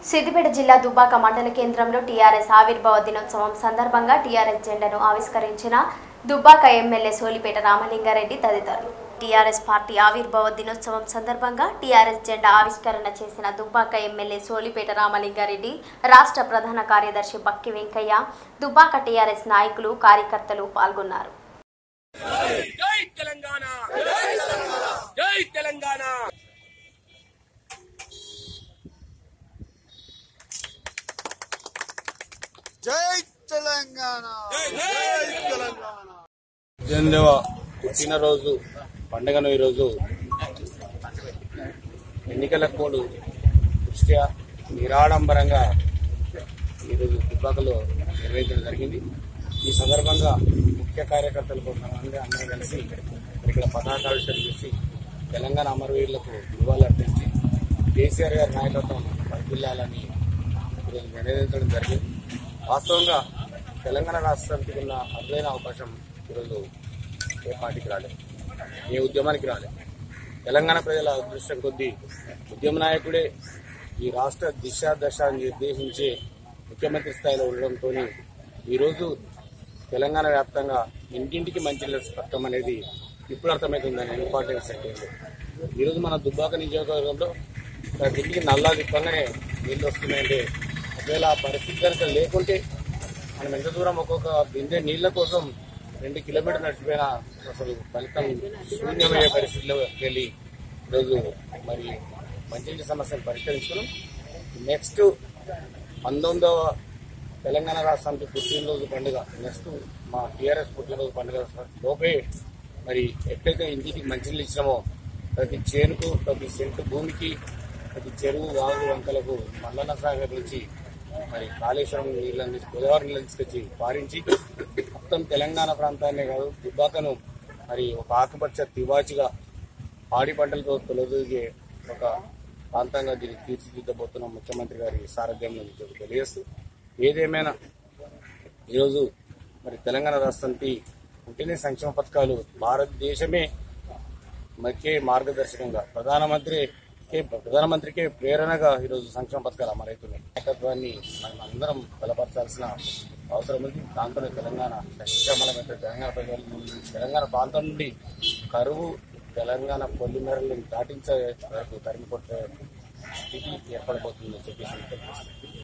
సిద్దిపేట జిల్లా దుబ్బాక మండల కేంద్రంలో టీఆర్ఎస్ ఆవిర్భావ దినోత్సవం సందర్భంగా టీఆర్ఎస్ జెండాను ఆవిష్కరించిన దుబ్బాక ఎమ్మెల్యే సోలిపేట రామలింగారెడ్డి తదితరులు టీఆర్ఎస్ పార్టీ ఆవిర్భావ దినోత్సవం సందర్భంగా టీఆర్ఎస్ జెండా ఆవిష్కరణ చేసిన దుబ్బాక ఎమ్మెల్యే సోలిపేట రామలింగారెడ్డి రాష్ట్ర ప్రధాన కార్యదర్శి బక్కి వెంకయ్య దుబ్బాక టీఆర్ఎస్ నాయకులు కార్యకర్తలు పాల్గొన్నారు జై తెలంగాణ జై తెలంగాణ జై తెలంగాణ జై తెలంగాణ జగన్దేవ పుట్టినరోజు పండుగను ఈరోజు ఎన్నికల కోడ్ దృష్ట్యా నిరాడంబరంగా ఈరోజు దుబ్బాకలో నిర్వహించడం జరిగింది ఈ సందర్భంగా ముఖ్య కార్యకర్తలు కొంతమంది అందరూ కలిసి ఇక్కడ పతాకావిష్కరణ చేసి తెలంగాణ అమరవీరులకు నివాళులు అర్పించి కేసీఆర్ గారి నాయకత్వం వర్ధిల్లాలని ఈరోజు నిర్ణయించడం జరిగింది వాస్తవంగా తెలంగాణ రాష్ట్రానికి ఉన్న అరుదైన అవకాశం ఈరోజు ఏ పార్టీకి రాలేదు ఏ ఉద్యమానికి రాలేదు తెలంగాణ ప్రజల అదృష్టం కొద్దీ ఉద్యమ నాయకుడే ఈ రాష్ట్ర దిశ దశ నిర్దేశించే ముఖ్యమంత్రి స్థాయిలో ఉండడంతో ఈరోజు తెలంగాణ వ్యాప్తంగా ఇంటింటికి మంచి పట్టడం అనేది ఇప్పుడు అర్థమవుతుందని ఇంపార్టెన్స్ అంటే ఏంటో. ఈరోజు మన దుబ్బాక నియోజకవర్గంలో ప్రతి ఇంటికి నల్లా తిప్పగానే నీళ్ళు వస్తున్నాయంటే ఒకవేళ ఆ పరిస్థితి కనుక లేకుంటే మనం ఎంత దూరం ఒక్కొక్క బిందె నీళ్ల కోసం రెండు కిలోమీటర్లు నడిచిపోయినా అసలు ఫలితం శూన్యమయ్యే పరిస్థితిలో వెళ్ళి ఈరోజు మరి మంచినీటి సమస్యను పరిష్కరించుకున్నాం నెక్స్ట్ పంతొమ్మిదవ తెలంగాణ రాష్ట్రానికి పుట్టినరోజు పండుగ నెక్స్ట్ మా టీఆర్ఎస్ పుట్టినరోజు పండుగ లోపే మరి ఎట్లయితే ఇంటికి మంచినీళ్ళు ఇచ్చినామో ప్రతి చేనుకు ప్రతి సెంటు భూమికి ప్రతి చెరువు వాగు వంకలకు మల్లన్న సాగర్ నుంచి మరి కాళేశ్వరం నీళ్ళని తీసు- గోదావరి నీళ్ళని తీసుకొచ్చి పారించి మొత్తం తెలంగాణ ప్రాంతాన్నే కాదు దుబ్బాకను మరి ఒక ఆకుపచ్చ తివాచిగా పాడి పంటలతో తొలదొగే ఒక ప్రాంతంగా దీన్ని తీర్చిదిద్దబోతున్న ముఖ్యమంత్రి గారి సారథ్యంలో మీకు తెలియజేస్తూ ఏదేమైనా ఈరోజు మరి తెలంగాణ రాష్ట్రానికి పుట్టిన సంక్షేమ పథకాలు భారతదేశమే మరికే మార్గదర్శకంగా ప్రధానమంత్రి ప్రధానమంత్రికే ప్రేరణగా ఈరోజు సంక్షేమ పథకాలు అమలవుతున్నాయి నాయకత్వాన్ని మనం అందరం బలపరచాల్సిన అవసరం ఉంది దాంతో తెలంగాణ సస్యశ్యామలమైన తెలంగాణ ప్రజలు తెలంగాణ ప్రాంతం నుండి కరువు తెలంగాణ పొల్లిమేరలను దాటించే వరకు తరిమి కొట్టే స్థితి ఏర్పడబోతుందని చెప్పేసి